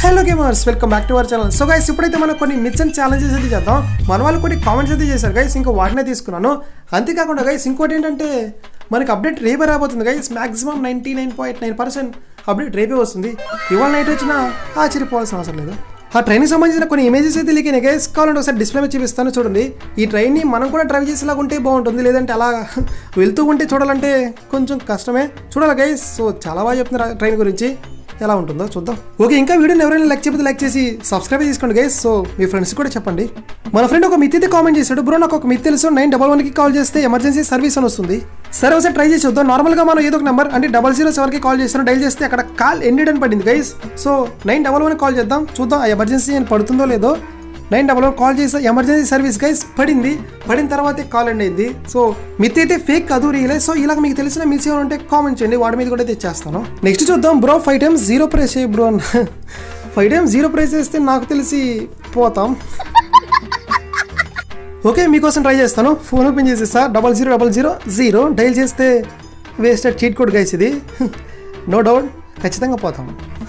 Hello gamers welcome back to our channel so guys ఇప్పుడైతే మనం కొన్ని మిత్స్ అండ్ ఛాలెంజెస్ అయితే చేద్దాం మన వాళ్ళు కొన్ని కామెంట్స్ అయితే చేశారు గైస్ ఇంకా వాటినే తీసుకున్నాను అంతేకాకుండా గైస్ ఇంకోటి ఏంటంటే మనకి అప్డేట్ రేపే రాబోతుంది guys maximum ninety nine point nine percent update రేపే వస్తుంది ఇవాళ నైట్ వచ్చినా ఆశ్చర్యపోవాల్సిన అవసరం లేదు ఆ ట్రైన్కి సంబంధించిన కొన్ని ఇమేజెస్ అయితే లీక్ గైస్ కావాలంటే ఒకసారి డిస్ప్లే మీద చూపిస్తాను చూడండి ఈ ట్రైన్ని మనం కూడా డ్రైవ్ చేసేలాగా ఉంటే బాగుంటుంది లేదంటే అలా వెళ్తూ ఉంటే చూడాలంటే కొంచెం కష్టమే చూడాలి గైస్ సో చాలా బాగా చెప్తున్నారు ఆ ట్రైన్ గురించి ఎలా ఉంటుందో చూద్దాం ఓకే ఇంకా వీడియోని ఎవరైనా లైక్ చెప్పితే లైక్ చేసి సబ్స్క్రైబ్ చేసుకోండి గైస్ సో మీ ఫ్రెండ్స్ కూడా చెప్పండి మన ఫ్రెండ్ ఒక మిత్ అయితే కామెంట్ చేశాడు బ్రో నాకు ఒక మిత్ తెలుసు నైన్ డబల్ వన్కి కాల్ చేస్తే ఎమర్జెన్సీ సర్వీస్ అని వస్తుంది సరే ఒకసారి ట్రై చేసి చూద్దాం నార్మల్గా మనం ఏదో ఒక నెంబర్ అంటే డబల్ జీరో సెవెన్కి కాల్ చేస్తాను డైల్ చేస్తే అక్కడ కాల్ ఎండెడ్ అని పడింది guys so nine double one call చేద్దాం చూద్దాం ఆ ఎమర్జెన్సీ అని పడుతుందో లేదో నైన్ డబల్ వన్ కాల్ చేస్తే ఎమర్జెన్సీ సర్వీస్ గైస్ పడింది పడిన తర్వాతే కాల్ ఎండ్ అయింది సో మిత్ అయితే ఫేక్ కాదు రియలే సో ఇలాగ మీకు తెలిసిన మిస్ ఏమైనా ఉంటే కామెంట్ చేయండి వాడి మీద కూడా తెచ్చేస్తాను నెక్స్ట్ చూద్దాం bro five times zero price చేయి bro five times zero price చేస్తే నాకు తెలిసి పోతాం ఓకే మీకోసం ట్రై చేస్తాను ఫోన్ ఓపెన్ చేసేస్తా double zero double zero zero dial చేస్తే వేస్టెడ్ చీట్ కోడ్ గైస్ ఇది నో డౌట్ ఖచ్చితంగా పోతాం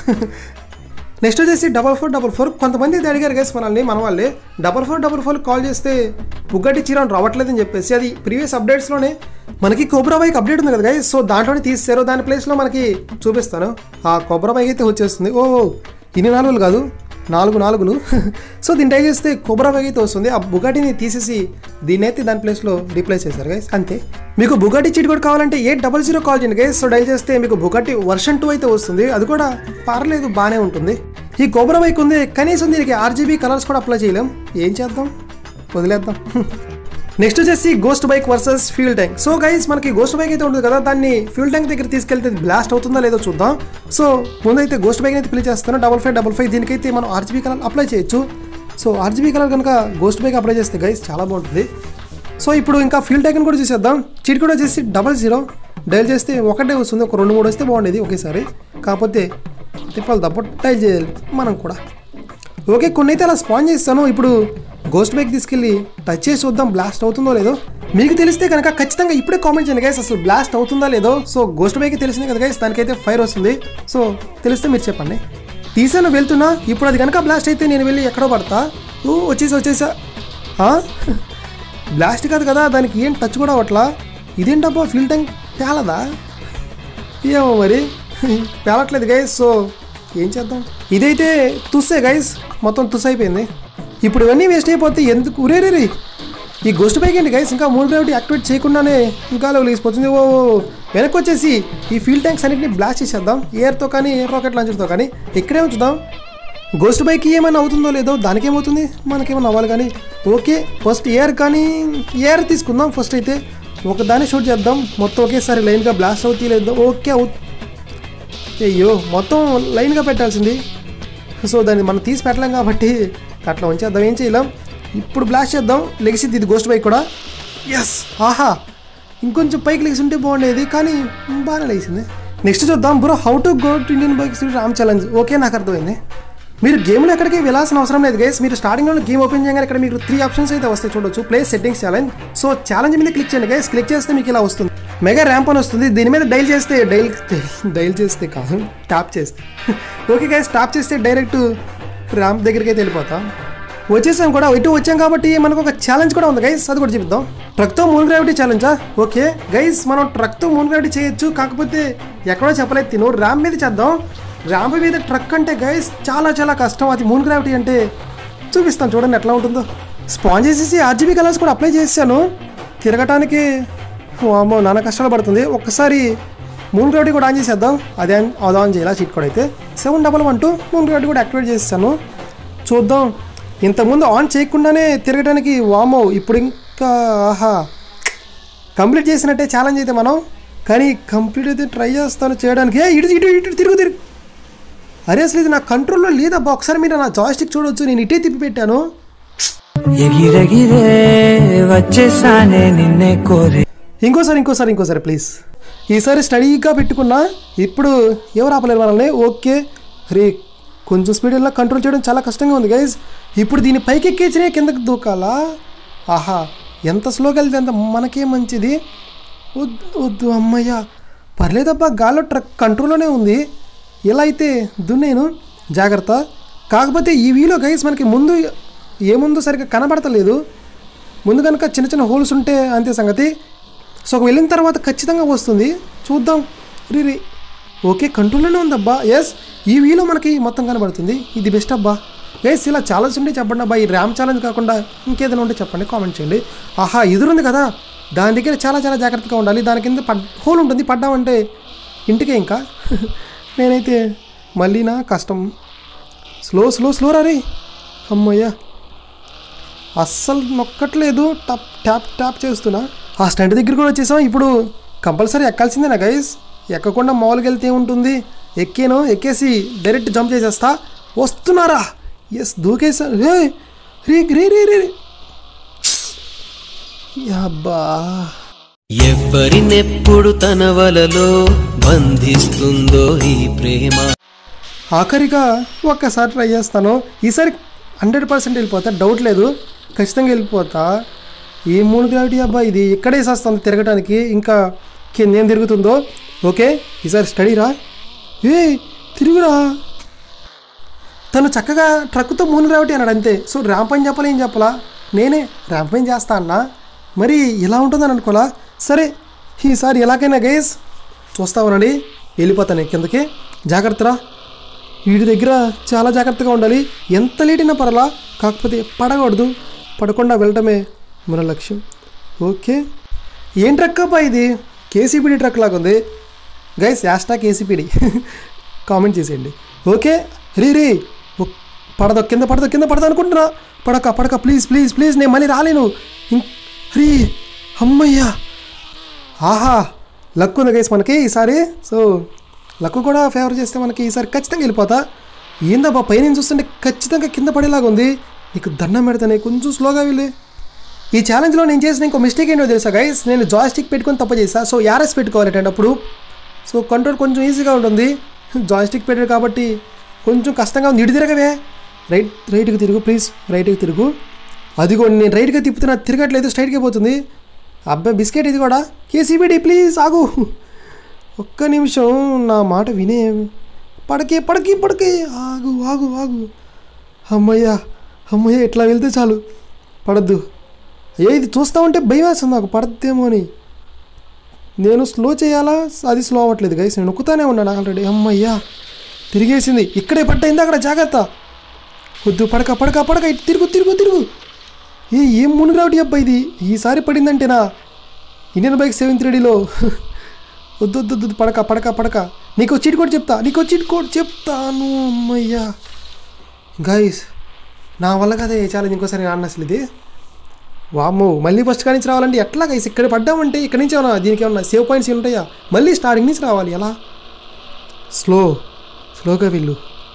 నెక్స్ట్ వచ్చేసి డబల్ ఫోర్ డబల్ ఫోర్ కొంతమంది అయితే అడిగారు గైస్ మనల్ని మన వాళ్ళే double four double four call చేస్తే బుగ్గటి చీరని రావట్లేదని చెప్పేసి అది ప్రీవియస్ అప్డేట్స్లోనే మనకి కోబ్రా బైక్ అప్డేట్ ఉంది కదా గైస్ సో దాంట్లోనే తీసేశారు దాని ప్లేస్లో మనకి చూపిస్తాను ఆ కోబ్రా బైక్ అయితే వచ్చేస్తుంది ఓ ఇన్ని నాలుగులు కాదు నాలుగు నాలుగులు సో దీన్ని ట్రై చేస్తే కొబ్బరా బైక్ అయితే వస్తుంది ఆ బుగాటిని తీసేసి దీన్ని అయితే దాని ప్లేస్లో రీప్లేస్ చేశారు గైస్ అంతే మీకు బుగాటి చీట్ కూడా కావాలంటే ఎయిట్ డబల్ జీరో కాల్ చేయండి గైస్ సో డైల్ చేస్తే మీకు బుగాటి వర్షన్ టూ అయితే వస్తుంది అది కూడా పర్లేదు బాగానే ఉంటుంది ఈ కొబ్బరా బైక్ ఉంది కనీసం దీనికి ఆర్జీబీ కలర్స్ కూడా అప్లై చేయలేం ఏం చేద్దాం వదిలేద్దాం నెక్స్ట్ వచ్చేసి ghost bike versus fuel tank so guys మనకి గోస్ట్ బైక్ అయితే ఉంటుంది కదా దాన్ని ఫ్యూల్ ట్యాంక్ దగ్గర తీసుకెళ్తే బ్లాస్ట్ అవుతుందా లేదో చూద్దాం సో ముందైతే గోస్ట్ బైక్ అయితే ప్లే చేస్తాను డబల్ ఫైవ్ డబల్ ఫైవ్ దీనికైతే మనం ఆర్జీబీ కలర్ అప్లై చేయొచ్చు సో ఆర్జీబీ కలర్ కనుక గోస్ట్ బైక్ అప్లై చేస్తే గైస్ చాలా బాగుంటుంది సో ఇప్పుడు ఇంకా ఫ్యూల్ ట్యాంక్ కూడా చూసేద్దాం చీట్ కూడా వచ్చేసి డబల్ జీరో డైల్ చేస్తే ఒకటే వస్తుంది ఒక రెండు మూడు వస్తే బాగుండేది ఒకేసారి కాకపోతే తిప్పాలి తప్ప డైల్ చేయాలి మనం కూడా ఓకే కొన్ని అయితే అలా స్పాన్ చేస్తాను ఇప్పుడు గోస్ట్ బైక్ తీసుకెళ్ళి టచ్ చేసి చూద్దాం బ్లాస్ట్ అవుతుందో లేదో మీకు తెలిస్తే కనుక ఖచ్చితంగా ఇప్పుడే కామెంట్ చేయండి గైస్ అసలు బ్లాస్ట్ అవుతుందా లేదో సో గోస్ట్ బైక్ తెలిసింది కదా గైస్ దానికైతే ఫైర్ వస్తుంది సో తెలిస్తే మీరు చెప్పండి తీసాను వెళ్తున్నా ఇప్పుడు అది కనుక బ్లాస్ట్ అయితే నేను వెళ్ళి ఎక్కడో పడతా ఓ వచ్చేసి వచ్చేసా ఆ? బ్లాస్ట్ కాదు కదా దానికి ఏం టచ్ కూడా అవ్వట్లా ఇదేంటబ్బా ఫీల్ ట్యాంక్ తేలదా ఏమో మరి పేలట్లేదు గైస్ సో ఏం చేద్దాం ఇదైతే తుస్సే గైస్ మొత్తం తుస్ అయిపోయింది ఇప్పుడు ఇవన్నీ వేస్ట్ అయిపోతే ఎందుకు రే రే రే ఈ గోస్ట్ బైక్ ఏంటి గైస్ ఇంకా మూడు గ్రావిటీ యాక్టివేట్ చేయకుండానే ఇంకా లెవెల్ వేసిపోతుంది ఓ ఓ, ఓ. వెనక్కి వచ్చేసి ఈ ఫీల్ ట్యాంక్స్ అన్నింటినీ బ్లాస్ట్ చేసేద్దాం ఎయిర్తో కానీ ఎయిర్ రాకెట్ లాంచర్తో కానీ ఇక్కడే ఉంచుదాం గోస్ట్ బైక్ ఏమైనా అవుతుందో లేదో దానికి ఏమవుతుంది మనకేమైనా అవ్వాలి కానీ ఓకే ఫస్ట్ ఎయిర్ కానీ ఎయిర్ తీసుకుందాం ఫస్ట్ అయితే ఒక దాన్ని షూట్ చేద్దాం మొత్తం ఒకేసారి లైన్గా బ్లాస్ట్ అవుతుంది లేదో ఓకే అవు అయ్యో మొత్తం లైన్గా పెట్టాల్సింది సో దాన్ని మనం తీసి పెట్టలేం కాబట్టి అట్లా ఉంచేద్దాం ఏం చేయలేం ఇప్పుడు బ్లాస్ట్ చేద్దాం లెగిసిద్ది ఇది గోస్ట్ బైక్ కూడా ఎస్ ఆహా ఇంకొంచెం పైకి లెగిసి ఉంటే బాగుండేది కానీ బాగానే లేచింది నెక్స్ట్ చూద్దాం bro how to go to Indian bikes ramp challenge okay నాకు అర్థమైంది మీరు గేమ్లో ఎక్కడికి వెళ్ళాల్సిన అవసరం లేదు గైస్ మీరు స్టార్టింగ్లో గేమ్ ఓపెన్ చేయగానే ఇక్కడ మీకు త్రీ ఆప్షన్స్ అయితే వస్తాయి చూడొచ్చు play settings challenge so challenge మీద క్లిక్ చేయండి గైస్ క్లిక్ చేస్తే మీకు ఇలా వస్తుంది మెగా ర్యాంప్ అని వస్తుంది దీని మీద డైల్ చేస్తే డైల్ డైల్ చేస్తే కాదు ట్యాప్ చేస్తే ఓకే గైస్ ట్యాప్ చేస్తే డైరెక్ట్ ర్యాంప్ దగ్గరికి అయితే వెళ్ళిపోతాం వచ్చేసాం కూడా ఇటు వచ్చాం కాబట్టి మనకు ఒక ఛాలెంజ్ కూడా ఉంది గైస్ అది కూడా చెప్తాం ట్రక్తో మూన్ గ్రావిటీ ఛాలెంజా ఓకే గైస్ మనం ట్రక్తో మూన్ గ్రావిటీ చేయొచ్చు కాకపోతే ఎక్కడో చెప్పలేదు తిను ర్యాంప్ మీద చేద్దాం ర్యాంప్ మీద ట్రక్ అంటే గైస్ చాలా చాలా కష్టం అది మూన్ గ్రావిటీ అంటే చూపిస్తాను చూడండి ఎట్లా ఉంటుందో స్పాన్ చేసేసి ఆర్జీబీ కలర్స్ కూడా అప్లై చేశాను తిరగటానికి అమ్మో నాన్న కష్టాలు పడుతుంది ఒక్కసారి మూన్ గ్రావిటీ కూడా ఆన్ చేసేద్దాం అదే ఆన్- అది ఆన్ చేయాలి చీట్ కూడా అయితే seven double one two moon gravity కూడా యాక్టివేట్ చేస్తాను చూద్దాం ఇంతకుముందు ఆన్ చేయకుండానే తిరగడానికి వామో ఇప్పుడు ఇంకా ఆహా కంప్లీట్ చేసినట్టే ఛాలెంజ్ అయితే మనం కానీ కంప్లీట్ అయితే ట్రై చేస్తాను చేయడానికి ఏ ఇటు ఇటు ఇటు తిరుగు తిరుగు అరే అసలు ఇది నా కంట్రోల్లో లేదబ్బా ఒకసారి మీరు నా జాయిస్టిక్ చూడొచ్చు నేను ఇటే తిప్పి పెట్టాను ఎగిరెగిరే వచ్చేసానే నిన్నే కోరి ఇంకోసారి ఇంకోసారి ఇంకోసారి ప్లీజ్ ఈసారి స్టడీగా పెట్టుకున్నా ఇప్పుడు ఎవరు ఆపలేరు మనల్ని ఓకే రే కొంచెం స్పీడ్ వెళ్ళా కంట్రోల్ చేయడం చాలా కష్టంగా ఉంది గైజ్ ఇప్పుడు దీన్ని పైకి ఎక్కించినే కిందకి దూకాలా ఆహా ఎంత స్లోగా వెళ్తే అంత మనకే మంచిది వద్దు వద్దు అమ్మయ్య పర్లేదబ్బా గాల్లో ట్రక్ కంట్రోల్లోనే ఉంది ఎలా అయితే దున్నేను జాగ్రత్త కాకపోతే ఈ వీలో గైస్ మనకి ముందు ఏముందో సరిగ్గా కనబడతలేదు ముందు కనుక చిన్న చిన్న హోల్స్ ఉంటే అంతే సంగతి సో ఒక వెళ్ళిన తర్వాత ఖచ్చితంగా వస్తుంది చూద్దాం రీ రీ ఓకే కంట్రోల్లోనే ఉందబ్బా ఎస్ ఈ వీలో మనకి మొత్తం కనబడుతుంది ఇది బెస్ట్ అబ్బా ఎస్ ఇలా ఛాలెంజ్ ఉంటే చెప్పండి అబ్బా ఈ ర్యామ్ ఛాలెంజ్ కాకుండా ఇంకేదైనా ఉంటే చెప్పండి కామెంట్ చేయండి ఆహా ఎదురుంది కదా దాని దగ్గర చాలా చాలా జాగ్రత్తగా ఉండాలి దాని కింద పడ్ హోల్ ఉంటుంది పడ్డామంటే ఇంటికే ఇంకా నేనైతే మళ్ళీ నా కష్టం స్లో స్లో స్లో రా రే అమ్మయ్యా అస్సలు నొక్కట్లేదు టప్ ట్యాప్ ట్యాప్ చేస్తున్నా ఆ స్టంట్ దగ్గర కూడా వచ్చేసాం ఇప్పుడు కంపల్సరీ ఎక్కాల్సిందేనా గైస్ ఎక్కకుండా మామూలుగా వెళ్తే ఉంటుంది ఎక్కాను ఎక్కేసి డైరెక్ట్ జంప్ చేసేస్తా వస్తున్నారా ఎస్ దూకేసా రే రే రే రే రే అబ్బా ఎవరినెప్పుడు తన వలలో బంధిస్తుందో ఈ ప్రేమ ఆఖరిగా ఒక్కసారి ట్రై చేస్తాను ఈసారి హండ్రెడ్ పర్సెంట్ వెళ్ళిపోతా డౌట్ లేదు ఖచ్చితంగా వెళ్ళిపోతా ఏ మూడు గ్రావిటీ అబ్బా ఇది ఇక్కడే వేసేస్తుంది తిరగడానికి ఇంకా కింద ఏం తిరుగుతుందో ఓకే ఈసారి స్టడీ రా ఏ తిరుగురా తను చక్కగా ట్రక్తో మూన్ గ్రావిటీ అన్నాడు అంతే సో ర్యాంప్ అని చెప్పాలి ఏం చెప్పాలా నేనే ర్యాంప్ ఏం చేస్తా అన్నా మరి ఇలా ఉంటుందని అనుకోలా సరే ఈసారి ఎలాగైనా గైస్ చూస్తా ఉండండి వెళ్ళిపోతాను కిందకి జాగ్రత్తరా వీడి దగ్గర చాలా జాగ్రత్తగా ఉండాలి ఎంత లేటినా పర్లా కాకపోతే పడకూడదు పడకుండా వెళ్ళటమే మన లక్ష్యం ఓకే ఏం ట్రక్ అబ్బా ఇది కేసీపీడీ ట్రక్ లాగా ఉంది గైస్ యాస్టా కేసీపీడీ కామెంట్ చేసేయండి ఓకే రీ రీ ఒక్- పడదు కింద పడదు కింద పడదు అనుకుంటున్నా పడక పడక ప్లీజ్ ప్లీజ్ ప్లీజ్ నేను మళ్ళీ రాలేను ఇం- రీ అమ్మయ్యా ఆహా లక్ ఉంది గైస్ మనకి ఈసారి సో లక్ కూడా ఫేవర్ చేస్తే మనకి ఈసారి ఖచ్చితంగా వెళ్ళిపోతా ఏందబ్బా పైన చూస్తుంటే ఖచ్చితంగా కింద పడేలాగా ఉంది నీకు దండం పెడతానే కొంచెం స్లోగా వెళ్ళి ఈ ఛాలెంజ్లో నేను చేసిన ఇంకో మిస్టేక్ ఏంటో తెలుసా గైస్ నేను జాయిస్టిక్ పెట్టుకొని తప్ప చేసా సో యార్ఎస్ పెట్టుకోవాలి అప్పుడు సో కంట్రోల్ కొంచెం ఈజీగా ఉంటుంది జాయిస్టిక్ పెట్టాడు కాబట్టి కొంచెం కష్టంగా ఉంది ఇటు తిరగవే రైట్ రైట్కి తిరుగు ప్లీజ్ రైట్కి తిరుగు అదిగో నేను రైట్గా తిప్పుతున్నా తిరగట్లేదు స్ట్రైట్గా పోతుంది అబ్బాయి బిస్కెట్ ఇది కూడా కేసీబీడి ప్లీజ్ ఆగు ఒక్క నిమిషం నా మాట వినే పడకే పడకే పడకే ఆగు ఆగు ఆగు అమ్మయ్యా అమ్మయ్య ఇట్లా వెళ్తే చాలు పడద్దు ఏ ఇది చూస్తా ఉంటే భయం వేస్తుంది నాకు పడద్దేమో అని నేను స్లో చేయాలా అది స్లో అవ్వట్లేదు గైస్ నేను నొక్కుతానే ఉన్నాను ఆల్రెడీ అమ్మయ్యా తిరిగేసింది ఇక్కడే పట్టయింది అక్కడ జాగ్రత్త వద్దు పడక పడక పడక ఇటు తిరుగు తిరుగు తిరుగు ఏ ఏం మునుగురావటి అబ్బా ఇది ఈసారి పడిందంటేనా ఇండియన్ బైక్ సెవెన్ త్రీడీలో వద్దు వద్దు వద్దు పడక పడక పడక నీకు చీట్ కోడ్ చెప్తా నీకు చీట్ కోడ్ చెప్తాను అమ్మయ్యా గైస్ నా వల్ల కదా ఏ ఛాలెంజ్ ఇంకోసారి ఆడిన అసలు ఇది వామ్మో మళ్ళీ ఫస్ట్ కాడి నుంచి రావాలంటే ఎట్లా గైస్ ఇక్కడ పడ్డామంటే ఇక్కడ నుంచి ఏమన్నా దీనికి ఏమన్నా సేవ్ పాయింట్స్ ఉంటాయా మళ్ళీ స్టార్టింగ్ నుంచి రావాలి ఎలా స్లో స్లోగా వెళ్ళు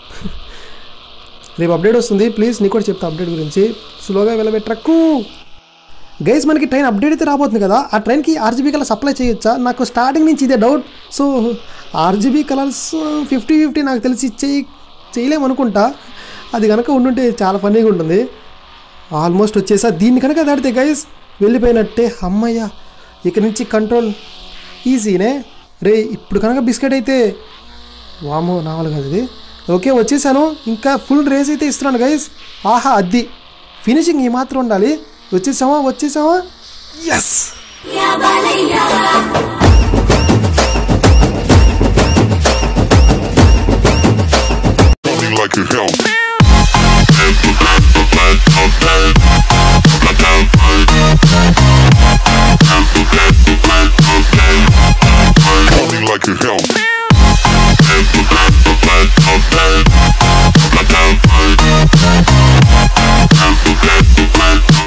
రేపు అప్డేట్ వస్తుంది ప్లీజ్ నీకు కూడా చెప్తా అప్డేట్ గురించి స్లోగా వెళ్ళవే ట్రక్కు గైస్ మనకి ట్రైన్ అప్డేట్ అయితే రాబోతుంది కదా ఆ ట్రైన్కి ఆర్జీబీ కలర్ సప్లై చేయొచ్చా నాకు స్టార్టింగ్ నుంచి ఇదే doubt so RGB colours fifty fifty నాకు తెలిసి చేయి చేయలేము అనుకుంటా అది కనుక ఉండుంటే చాలా ఫన్నీగా ఉంటుంది ఆల్మోస్ట్ వచ్చేసా దీన్ని కనుక దాడితే గైస్ వెళ్ళిపోయినట్టే అమ్మయ్య ఇక నుంచి కంట్రోల్ ఈజీనే రే ఇప్పుడు కనుక బిస్కెట్ అయితే వామో నావల్ కాదు ఇది ఓకే వచ్చేసాను ఇంకా ఫుల్ రేస్ అయితే ఇస్తున్నాను గైస్ ఆహా అద్ది ఫినిషింగ్ ఈ మాత్రం ఉండాలి వచ్చేసామా వచ్చేసామా yes Something like a hell. Something like a hell.